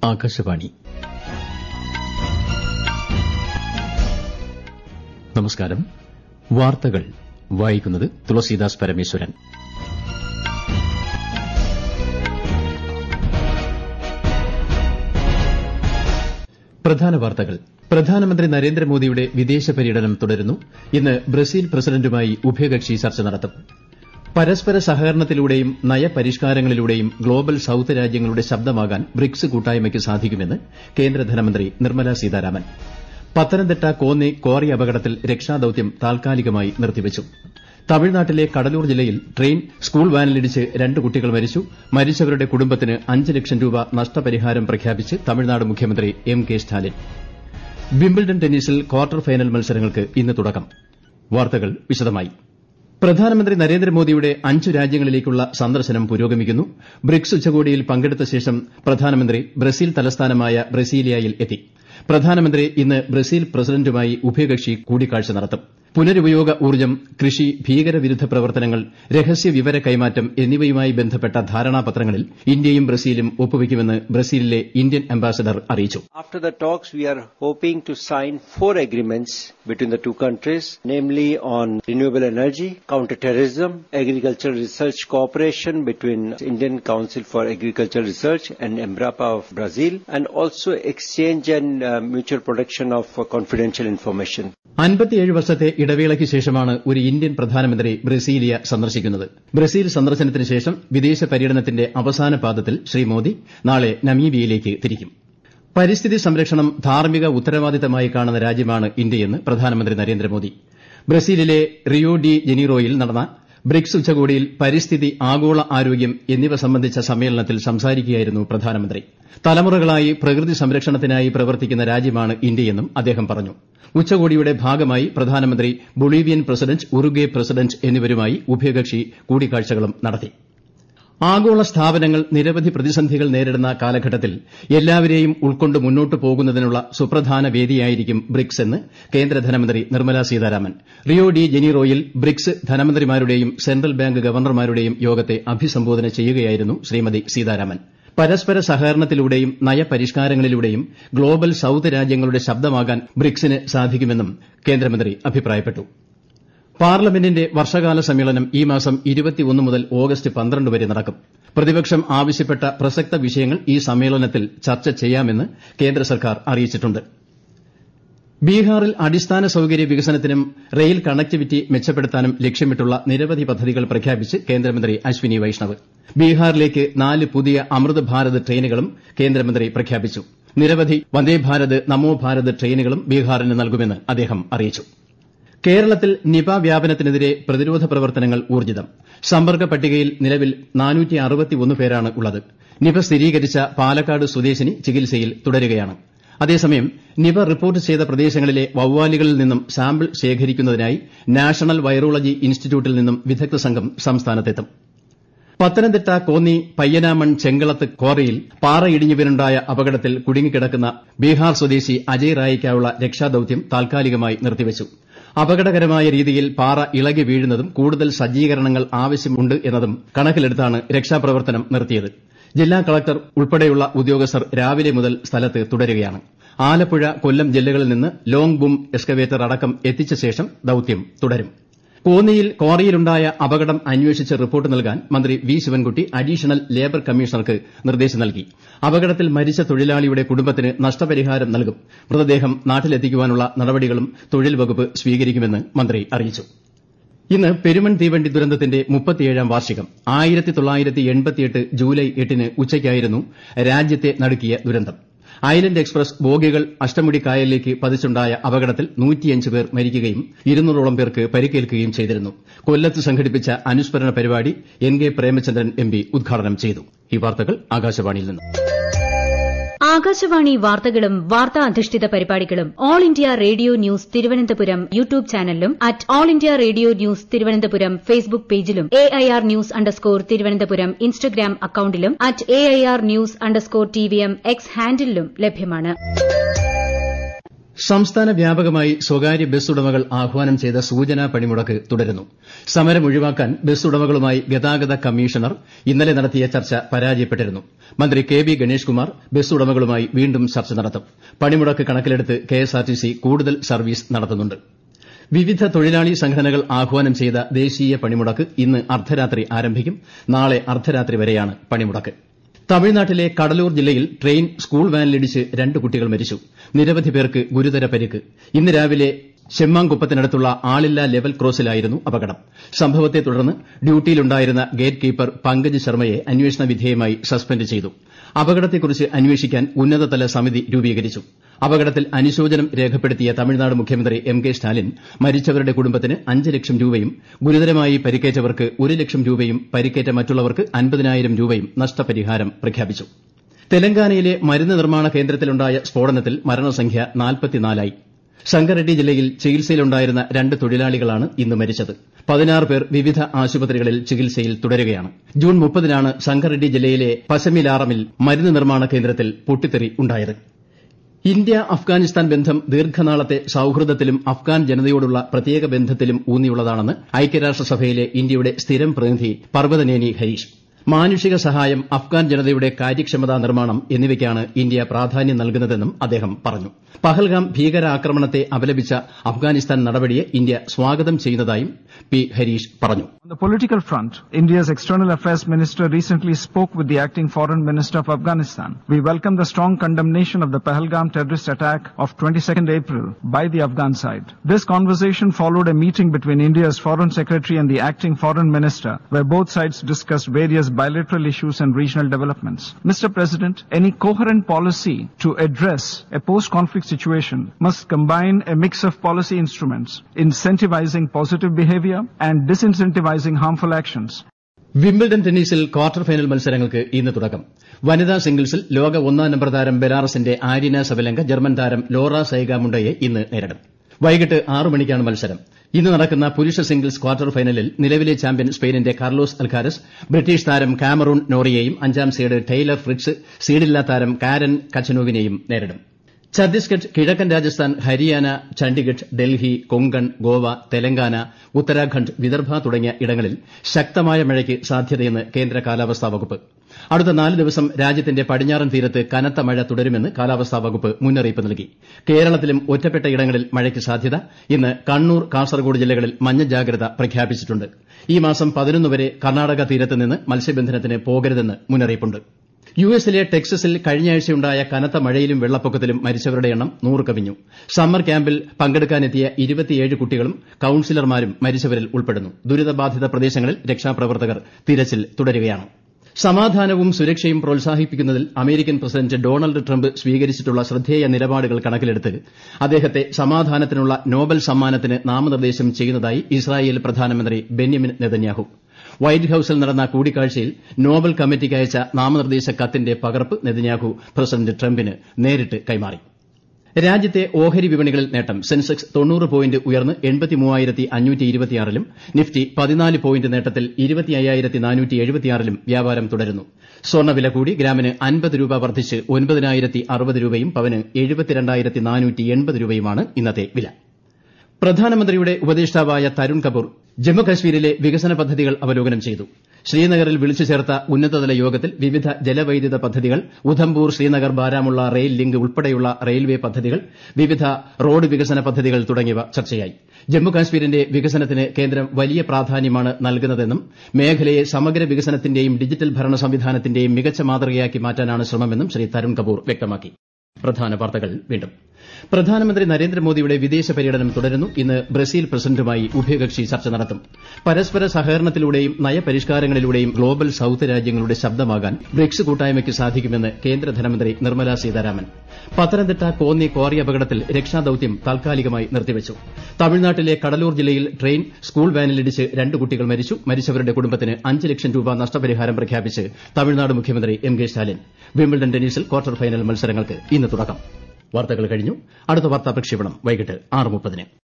ആകാശവാണി നമസ്കാരം വാർത്തകൾ വായിക്കുന്നത് തുളസീദാസ് പരമേശ്വരൻ പ്രധാന വാർത്തകൾ പ്രധാനമന്ത്രി നരേന്ദ്രമോദിയുടെ വിദേശ പര്യടനം തുടരുന്നു ഇന്ന് ബ്രസീൽ പ്രസിഡന്റുമായി ഉഭയകക്ഷി ചർച്ച നടത്തും പരസ്പര സഹകരണത്തിലൂടെയും നയപരിഷ്കാരങ്ങളിലൂടെയും ഗ്ലോബൽ സൌത്ത് രാജ്യങ്ങളുടെ ശബ്ദമാകാൻ ബ്രിക്സ് കൂട്ടായ്മയ്ക്ക് സാധിക്കുമെന്ന് കേന്ദ്ര ധനമന്ത്രി നിർമ്മല സീതാരാമൻ പത്തനംതിട്ട കോന്നി ക്വാറി അപകടത്തിൽ രക്ഷാദൌത്യം താൽക്കാലികമായി നിർത്തിവച്ചു തമിഴ്നാട്ടിലെ കടലൂർ ജില്ലയിൽ ട്രെയിൻ സ്കൂൾ വാനിലിടിച്ച് രണ്ട് കുട്ടികൾ മരിച്ചു മരിച്ചവരുടെ കുടുംബത്തിന് അഞ്ച് ലക്ഷം രൂപ നഷ്ടപരിഹാരം പ്രഖ്യാപിച്ച് തമിഴ്നാട് മുഖ്യമന്ത്രി എം കെ സ്റ്റാലിൻ വിംബിൾഡൺ ടെന്നീസിൽ ക്വാർട്ടർ ഫൈനൽ മത്സരങ്ങൾക്ക് ഇന്ന് തുടക്കം വാർത്തകൾ വിശദമായി പ്രധാനമന്ത്രി നരേന്ദ്രമോദിയുടെ അഞ്ചു രാജ്യങ്ങളിലേക്കുള്ള സന്ദർശനം പുരോഗമിക്കുന്നു ബ്രിക്സ് ഉച്ചകോടിയിൽ പങ്കെടുത്ത ശേഷം പ്രധാനമന്ത്രി ബ്രസീൽ തലസ്ഥാനമായ ബ്രസീലിയയിൽ എത്തി പ്രധാനമന്ത്രി ഇന്ന് ബ്രസീൽ പ്രസിഡന്റുമായി ഉഭയകക്ഷി കൂടിക്കാഴ്ച നടത്തും പുനരുപയോഗ ഊർജ്ജം കൃഷി ഭീകരവിരുദ്ധ പ്രവർത്തനങ്ങൾ രഹസ്യ വിവര കൈമാറ്റം എന്നിവയുമായി ബന്ധപ്പെട്ട ധാരണാപത്രങ്ങളിൽ ഇന്ത്യയും ബ്രസീലും ഒപ്പുവയ്ക്കുമെന്ന് ബ്രസീലിലെ ഇന്ത്യൻ അംബാസഡർ അറിയിച്ചു After the talks, we are hoping to sign four agreements between the two countries, namely on renewable energy, counterterrorism, agricultural research cooperation between Indian Council for Agricultural Research and Embrapa of Brazil, and also exchange and uh, mutual protection of uh, confidential information. അൻപത്തിയേഴ് വർഷത്തെ ഇടവേളയ്ക്ക് ശേഷമാണ് ഒരു Indian പ്രധാനമന്ത്രി Brasilia സന്ദർശിക്കുന്നത് Brazil സന്ദർശനത്തിന് ശേഷം വിദേശ പര്യടനത്തിന്റെ അവസാന പാദത്തിൽ ശ്രീ മോദി നാളെ നമീബിയയിലേക്ക് തിരിക്കും പരിസ്ഥിതി സംരക്ഷണം ധാർമ്മിക ഉത്തരവാദിത്തമായി കാണുന്ന രാജ്യമാണ് ഇന്ത്യയെന്ന് പ്രധാനമന്ത്രി നരേന്ദ്രമോദി ബ്രസീലിലെ റിയോ ഡി ജനീറോയിൽ നടന്ന ബ്രിക്സ് ഉച്ചകോടിയിൽ പരിസ്ഥിതി ആഗോള ആരോഗ്യം എന്നിവ സംബന്ധിച്ച സമ്മേളനത്തിൽ സംസാരിക്കുകയായിരുന്നു പ്രധാനമന്ത്രി തലമുറകളായി പ്രകൃതി സംരക്ഷണത്തിനായി പ്രവർത്തിക്കുന്ന രാജ്യമാണ് ഇന്ത്യയെന്നും അദ്ദേഹം പറഞ്ഞു ഉച്ചകോടിയുടെ ഭാഗമായി പ്രധാനമന്ത്രി ബൊളീവിയൻ പ്രസിഡന്റ് ഉറുഗ്വേ പ്രസിഡന്റ് എന്നിവരുമായി ഉഭയകക്ഷി കൂടിക്കാഴ്ചകളും നടത്തി ആഗോള സ്ഥാപനങ്ങൾ നിരവധി പ്രതിസന്ധികൾ നേരിടുന്ന കാലഘട്ടത്തിൽ എല്ലാവരെയും ഉൾക്കൊണ്ട് മുന്നോട്ട് പോകുന്നതിനുള്ള സുപ്രധാന വേദിയായിരിക്കും ബ്രിക്സ് എന്ന് കേന്ദ്ര ധനമന്ത്രി നിർമ്മല സീതാരാമൻ റിയോ ഡി ജനീറോയിൽ ബ്രിക്സ് ധനമന്ത്രിമാരുടെയും സെൻട്രൽ ബാങ്ക് ഗവർണർമാരുടെയും യോഗത്തെ അഭിസംബോധന ചെയ്യുകയായിരുന്നു ശ്രീമതി സീതാരാമൻ പരസ്പര സഹകരണത്തിലൂടെയും നയപരിഷ്കാരങ്ങളിലൂടെയും ഗ്ലോബൽ സൌത്ത് രാജ്യങ്ങളുടെ ശബ്ദമാകാൻ ബ്രിക്സിന് സാധിക്കുമെന്നും കേന്ദ്രമന്ത്രി അഭിപ്രായപ്പെട്ടു പാർലമെന്റിന്റെ വർഷകാല സമ്മേളനം ഈ മാസം മുതൽ ഓഗസ്റ്റ് പന്ത്രണ്ട് വരെ നടക്കും പ്രതിപക്ഷം ആവശ്യപ്പെട്ട പ്രസക്ത വിഷയങ്ങൾ ഈ സമ്മേളനത്തിൽ ചർച്ച ചെയ്യാമെന്ന് കേന്ദ്ര സർക്കാർ അറിയിച്ചിട്ടുണ്ട് ബീഹാറിൽ അടിസ്ഥാന സൌകര്യ വികസനത്തിനും റെയിൽ കണക്ടിവിറ്റി മെച്ചപ്പെടുത്താനും ലക്ഷ്യമിട്ടുള്ള നിരവധി പദ്ധതികൾ പ്രഖ്യാപിച്ച് കേന്ദ്രമന്ത്രി അശ്വിനി വൈഷ്ണവ് ബീഹാറിലേക്ക് നാല് പുതിയ അമൃത് ഭാരത് ട്രെയിനുകളും കേന്ദ്രമന്ത്രി പ്രഖ്യാപിച്ചു നിരവധി വന്ദേഭാരത് നമോ ഭാരത് ട്രെയിനുകളും ബീഹാറിന് നൽകുമെന്ന് അദ്ദേഹം അറിയിച്ചു കേരളത്തിൽ നിപ വ്യാപനത്തിനെതിരെ പ്രതിരോധ പ്രവർത്തനങ്ങൾ ഊർജ്ജിതം സമ്പർക്ക പട്ടികയിൽ നിലവിൽ പേരാണ് ഉള്ളത് നിപ സ്ഥിരീകരിച്ച പാലക്കാട് സ്വദേശിനി ചികിത്സയിൽ തുടരുകയാണ് അതേസമയം നിപ റിപ്പോർട്ട് ചെയ്ത പ്രദേശങ്ങളിലെ വവ്വാലുകളിൽ നിന്നും സാമ്പിൾ ശേഖരിക്കുന്നതിനായി നാഷണൽ വൈറോളജി ഇൻസ്റ്റിറ്റ്യൂട്ടിൽ നിന്നും വിദഗ്ധ സംഘം സംസ്ഥാനത്തെത്തും പത്തനംതിട്ട കോന്നി പയ്യനാമൺ ചെങ്കളത്ത് ക്വാറിയിൽ പാറയിടിഞ്ഞു വീണുണ്ടായ അപകടത്തിൽ കുടുങ്ങിക്കിടക്കുന്ന ബീഹാർ സ്വദേശി അജയ് റായിക്കായുള്ള രക്ഷാദൌത്യം താൽക്കാലികമായി നിർത്തിവച്ചു അപകടകരമായ രീതിയിൽ പാറ ഇളകി വീഴുന്നതും കൂടുതൽ സജ്ജീകരണങ്ങൾ ആവശ്യമുണ്ട് എന്നതും കണക്കിലെടുത്താണ് രക്ഷാപ്രവർത്തനം നിർത്തിയത് ജില്ലാ കളക്ടർ ഉൾപ്പെടെയുള്ള ഉദ്യോഗസ്ഥർ രാവിലെ മുതൽ സ്ഥലത്ത് തുടരുകയാണ് ആലപ്പുഴ കൊല്ലം ജില്ലകളിൽ നിന്ന് ലോങ് ബൂം എക്സ്കവേറ്റർ അടക്കം എത്തിച്ച ശേഷം ദൌത്യം തുടരും കോന്നിയിൽ ക്വാറിയിലുണ്ടായ അപകടം അന്വേഷിച്ച് റിപ്പോർട്ട് നൽകാൻ മന്ത്രി വി ശിവൻകുട്ടി അഡീഷണൽ ലേബർ കമ്മീഷണർക്ക് നിർദ്ദേശം നൽകി അപകടത്തിൽ മരിച്ച തൊഴിലാളിയുടെ കുടുംബത്തിന് നഷ്ടപരിഹാരം നൽകും മൃതദേഹം നാട്ടിലെത്തിക്കാനുള്ള നടപടികളും തൊഴിൽ വകുപ്പ് സ്വീകരിക്കുമെന്ന് മന്ത്രി അറിയിച്ചു ഇന്ന് പെരുമൺ തീവണ്ടി ദുരന്തത്തിന്റെ മുപ്പത്തിയേഴാം വാർഷികം ജൂലൈ എട്ടിന് ഉച്ചയ്ക്കായിരുന്നു രാജ്യത്തെ നടുക്കിയ ദുരന്തം ഐലന്റ് എക്സ്പ്രസ് ബോഗികൾ അഷ്ടമുടി കായലിലേക്ക് പതിച്ചുണ്ടായ അപകടത്തിൽ പേർ മരിക്കുകയും ഇരുന്നൂറോളം പേർക്ക് പരിക്കേൽക്കുകയും ചെയ്തിരുന്നു കൊല്ലത്ത് സംഘടിപ്പിച്ച അനുസ്മരണ പരിപാടി N K Premachandran M P ഉദ്ഘാടനം ചെയ്തു ഈ വാർത്തകൾ ആകാശവാണിയിൽ നിന്ന് ആകാശവാണി വാർത്തകളും വാർത്താ അധിഷ്ഠിത പരിപാടികളും all India radio news Thiruvananthapuram YouTube ചാനലിലും at all India radio news Thiruvananthapuram Facebook പേജിലും A I R news underscore Thiruvananthapuram Instagram അക്കൌണ്ടിലും at A I R news underscore T V M X ഹാൻഡിലും ലഭ്യമാണ് സംസ്ഥാന വ്യാപകമായി സ്വകാര്യ ബസ് ഉടമകൾ ആഹ്വാനം ചെയ്ത സൂചനാ പണിമുടക്ക് തുടരുന്നു സമരം ഒഴിവാക്കാൻ ബസ് ഉടമകളുമായി ഗതാഗത കമ്മീഷണർ ഇന്നലെ നടത്തിയ ചർച്ച പരാജയപ്പെട്ടിരുന്നു മന്ത്രി K B Ganesh Kumar bus ഉടമകളുമായി വീണ്ടും ചർച്ച നടത്തും പണിമുടക്ക് കണക്കിലെടുത്ത് കെഎസ്ആർടിസി കൂടുതൽ സർവീസ് നടത്തുന്നുണ്ട് വിവിധ തൊഴിലാളി സംഘടനകൾ ആഹ്വാനം ചെയ്ത ദേശീയ പണിമുടക്ക് ഇന്ന് അർദ്ധരാത്രി ആരംഭിക്കും നാളെ അർദ്ധരാത്രി വരെയാണ് പണിമുടക്ക് തമിഴ്നാട്ടിലെ കടലൂർ ജില്ലയിൽ ട്രെയിൻ സ്കൂൾ വാനിലിടിച്ച് രണ്ട് കുട്ടികൾ മരിച്ചു നിരവധി പേർക്ക് ഗുരുതര പരിക്ക് ഇന്ന് രാവിലെ ചെമ്മാങ്കുപ്പത്തിനടുത്തുള്ള ആളില്ലാ ലെവൽ ക്രോസിലായിരുന്നു അപകടം സംഭവത്തെ തുടർന്ന് ഡ്യൂട്ടിയിലുണ്ടായിരുന്ന ഗേറ്റ് കീപ്പർ പങ്കജ് ശർമ്മയെ അന്വേഷണ വിധേയമായി സസ്പെൻഡ് ചെയ്തു അപകടത്തെക്കുറിച്ച് അന്വേഷിക്കാൻ ഉന്നതതല സമിതി രൂപീകരിച്ചു അപകടത്തിൽ അനുശോചനം രേഖപ്പെടുത്തിയ തമിഴ്നാട് മുഖ്യമന്ത്രി എം കെ സ്റ്റാലിൻ മരിച്ചവരുടെ കുടുംബത്തിന് അഞ്ച് ലക്ഷം രൂപയും ഗുരുതരമായി പരിക്കേറ്റവർക്ക് ഒരു ലക്ഷം രൂപയും പരിക്കേറ്റ മറ്റുള്ളവർക്ക് അൻപതിനായിരം രൂപയും നഷ്ടപരിഹാരം പ്രഖ്യാപിച്ചു തെലങ്കാനയിലെ മരുന്ന് നിർമ്മാണ കേന്ദ്രത്തിലുണ്ടായ സ്ഫോടനത്തിൽ മരണസംഖ്യ നാൽപ്പത്തിനാലായി ശങ്കറെഡ്ഡി ജില്ലയിൽ ചികിത്സയിലുണ്ടായിരുന്ന രണ്ട് തൊഴിലാളികളാണ് ഇന്ന് മരിച്ചത് പതിനാറ് പേർ വിവിധ ആശുപത്രികളിൽ ചികിത്സയിൽ തുടരുകയാണ് ജൂൺ മുപ്പതിനാണ് ശങ്കറെഡ്ഡി ജില്ലയിലെ പശമിലാറമിൽ മരുന്ന് നിർമ്മാണ കേന്ദ്രത്തിൽ പൊട്ടിത്തെറി ഉണ്ടായത് ഇന്ത്യ അഫ്ഗാനിസ്ഥാൻ ബന്ധം ദീർഘനാളത്തെ സൌഹൃദത്തിലും അഫ്ഗാൻ ജനതയോടുള്ള പ്രത്യേക ബന്ധത്തിലും ഊന്നിയുള്ളതാണെന്ന് ഐക്യരാഷ്ട്രസഭയിലെ ഇന്ത്യയുടെ സ്ഥിരം പ്രതിനിധി പർവ്വതനേനി ഹരീഷ് മാനുഷിക സഹായം അഫ്ഗാൻ ജനതയുടെ കാര്യക്ഷമതാ നിർമ്മാണം എന്നിവയ്ക്കാണ് ഇന്ത്യ പ്രാധാന്യം നൽകുന്നതെന്നും അദ്ദേഹം പറഞ്ഞു പഹൽഗാം ഭീകരാക്രമണത്തെ അപലപിച്ച അഫ്ഗാനിസ്ഥാൻ നടപടിയെ ഇന്ത്യ സ്വാഗതം ചെയ്യുന്നതായും പി ഹരീഷ് പറഞ്ഞു On the political front, India's External Affairs Minister recently spoke with the acting Foreign Minister of Afghanistan. We welcome the strong condemnation of the Pahalgam terrorist attack of 22nd April by the Afghan side. This conversation followed a meeting between India's Foreign Secretary and the acting Foreign Minister, where both sides discussed various bilateral issues and regional developments. Mr. President, any coherent policy to address a post-conflict situation must combine a mix of policy instruments, incentivizing positive behavior and disincentivizing harmful actions. Wimbledon ടെന്നീസിൽ quarter final മത്സരങ്ങൾക്ക് ഇന്ന് തുടക്കം വനിതാ സിംഗിൾസിൽ ലോക ഒന്നാം number താരം ബെലാറസിന്റെ ആര്യന സബലങ്ക ജർമ്മൻ താരം ലോറ സൈഗ മുണ്ടയെ ഇന്ന് നേരിടും വൈകിട്ട് ആറ് മണിക്കാണ് മത്സരം ഇന്ന് നടക്കുന്ന പുരുഷ സിംഗിൾസ് ക്വാർട്ടർ ഫൈനലിൽ നിലവിലെ ചാമ്പ്യൻ സ്പെയിനിന്റെ കാർലോസ് അൽക്കാരസ് ബ്രിട്ടീഷ് താരം കാമറൂൺ നോറിയെയും അഞ്ചാം സീഡ് ടൈലർ ഫ്രിറ്റ്സ് സീഡില്ലാ താരം കാരൻ കച്ചനോവിനെയും നേരിടും ഛത്തീസ്ഗഡ് കിഴക്കൻ രാജസ്ഥാൻ ഹരിയാന ചണ്ഡിഗഡ് ഡൽഹി കൊങ്കൺ ഗോവ തെലങ്കാന ഉത്തരാഖണ്ഡ് വിദർഭ തുടങ്ങിയ ഇടങ്ങളിൽ ശക്തമായ മഴയ്ക്ക് സാധ്യതയെന്ന് കേന്ദ്ര കാലാവസ്ഥാ വകുപ്പ് അടുത്ത നാല് ദിവസം രാജ്യത്തിന്റെ പടിഞ്ഞാറൻ തീരത്ത് കനത്ത മഴ തുടരുമെന്ന് കാലാവസ്ഥാ വകുപ്പ് മുന്നറിയിപ്പ് നൽകി കേരളത്തിലും ഒറ്റപ്പെട്ട ഇടങ്ങളിൽ മഴയ്ക്ക് സാധ്യത ഇന്ന് കണ്ണൂർ കാസർഗോഡ് ജില്ലകളിൽ മഞ്ഞ ജാഗ്രത പ്രഖ്യാപിച്ചിട്ടുണ്ട് ഈ മാസം പതിനൊന്ന് വരെ കർണാടക തീരത്ത് നിന്ന് മത്സ്യബന്ധനത്തിന് പോകരുതെന്ന് മുന്നറിയിപ്പുണ്ട് യു എസിലെ ടെക്സസിൽ കഴിഞ്ഞയാഴ്ചയുണ്ടായ കനത്ത മഴയിലും വെള്ളപ്പൊക്കത്തിലും മരിച്ചവരുടെ എണ്ണം നൂറ് കവിഞ്ഞു സമ്മർ ക്യാമ്പിൽ പങ്കെടുക്കാനെത്തിയ ഇരുപത്തിയേഴ് കുട്ടികളും കൌൺസിലർമാരും മരിച്ചവരിൽ ഉൾപ്പെടുന്നു ദുരിതബാധിത പ്രദേശങ്ങളിൽ രക്ഷാപ്രവർത്തകർ തിരച്ചിൽ തുടരുകയാണ് സമാധാനവും സുരക്ഷയും പ്രോത്സാഹിപ്പിക്കുന്നതിൽ അമേരിക്കൻ പ്രസിഡന്റ് ഡൊണാൾഡ് ട്രംപ് സ്വീകരിച്ചിട്ടുള്ള ശ്രദ്ധേയ നിലപാടുകൾ കണക്കിലെടുത്ത് അദ്ദേഹത്തെ സമാധാനത്തിനുള്ള നോബൽ സമ്മാനത്തിന് നാമനിർദ്ദേശം ചെയ്യുന്നതായി ഇസ്രായേൽ പ്രധാനമന്ത്രി ബെന്യമിൻ നെതന്യാഹു വൈറ്റ് ഹൌസിൽ നടന്ന കൂടിക്കാഴ്ചയിൽ നോബൽ കമ്മിറ്റിക്ക് അയച്ച നാമനിർദ്ദേശ കത്തിന്റെ പകർപ്പ് നെതന്യാഹു പ്രസിഡന്റ് ട്രംപിന് നേരിട്ട് കൈമാറി രാജ്യത്തെ ഓഹരി വിപണികളിൽ നേട്ടം സെൻസെക്സ് തൊണ്ണൂറ് പോയിന്റ് ഉയർന്ന് ലും നിഫ്റ്റി പതിനാല് പോയിന്റ് നേട്ടത്തിൽ ലും വ്യാപാരം തുടരുന്നു സ്വർണ്ണവില കൂടി ഗ്രാമിന് അൻപത് രൂപ വർദ്ധിച്ച് ഒൻപതിനായിരത്തി അറുപത് രൂപയും പവന് എഴുപത്തിരണ്ടായിരത്തി നാനൂറ്റി എൺപത് രൂപയുമാണ് ഇന്നത്തെ വില പ്രധാനമന്ത്രിയുടെ ഉപദേഷ്ടാവായ തരുൺ കപൂർ ജമ്മുകശ്മീരിലെ വികസന പദ്ധതികൾ അവലോകനം ചെയ്തു ശ്രീനഗറിൽ വിളിച്ചു ചേർത്ത ഉന്നതതല യോഗത്തിൽ വിവിധ ജലവൈദ്യുത പദ്ധതികൾ ഉധംപൂർ ശ്രീനഗർ ബാരാമുള്ള റെയിൽ ലിങ്ക് ഉൾപ്പെടെയുള്ള റെയിൽവേ പദ്ധതികൾ വിവിധ റോഡ് വികസന പദ്ധതികൾ തുടങ്ങിയവ ചർച്ചയായി ജമ്മുകാശ്മീരിന്റെ വികസനത്തിന് കേന്ദ്രം വലിയ പ്രാധാന്യമാണ് നൽകുന്നതെന്നും മേഖലയെ സമഗ്ര വികസനത്തിന്റെയും ഡിജിറ്റൽ ഭരണ സംവിധാനത്തിന്റെയും മികച്ച മാതൃകയാക്കി മാറ്റാനാണ് ശ്രമമെന്നും ശ്രീ തരുൺ കപൂർ വ്യക്തമാക്കി പ്രധാന വാർത്തകൾ വീണ്ടും പ്രധാനമന്ത്രി നരേന്ദ്രമോദിയുടെ വിദേശ പര്യടനം തുടരുന്നു ഇന്ന് ബ്രസീൽ പ്രസിഡന്റുമായി ഉഭയകക്ഷി ചർച്ച നടത്തും പരസ്പര സഹകരണത്തിലൂടെയും നയപരിഷ്കാരങ്ങളിലൂടെയും ഗ്ലോബൽ സൌത്ത് രാജ്യങ്ങളുടെ ശബ്ദമാകാൻ ബ്രിക്സ് കൂട്ടായ്മയ്ക്ക് സാധിക്കുമെന്ന് കേന്ദ്ര ധനമന്ത്രി നിർമ്മല സീതാരാമൻ പത്തനംതിട്ട കോന്നി ക്വാറി അപകടത്തിൽ രക്ഷാദൌത്യം താൽക്കാലികമായി നിർത്തിവച്ചു തമിഴ്നാട്ടിലെ കടലൂർ ജില്ലയിൽ ട്രെയിൻ സ്കൂൾ വാനിലിടിച്ച് രണ്ട് കുട്ടികൾ മരിച്ചു മരിച്ചവരുടെ കുടുംബത്തിന് അഞ്ച് ലക്ഷം രൂപ നഷ്ടപരിഹാരം പ്രഖ്യാപിച്ച് തമിഴ്നാട് മുഖ്യമന്ത്രി എം കെ സ്റ്റാലിൻ വിംബിൾഡൺ ടെന്നീസിൽ ക്വാർട്ടർ ഫൈനൽ മത്സരങ്ങൾക്ക് ഇന്ന് തുടക്കം വാർത്തകൾ കഴിഞ്ഞു അടുത്ത വാർത്താ പ്രക്ഷേപണം വൈകിട്ട് ആറ് മുപ്പതിന്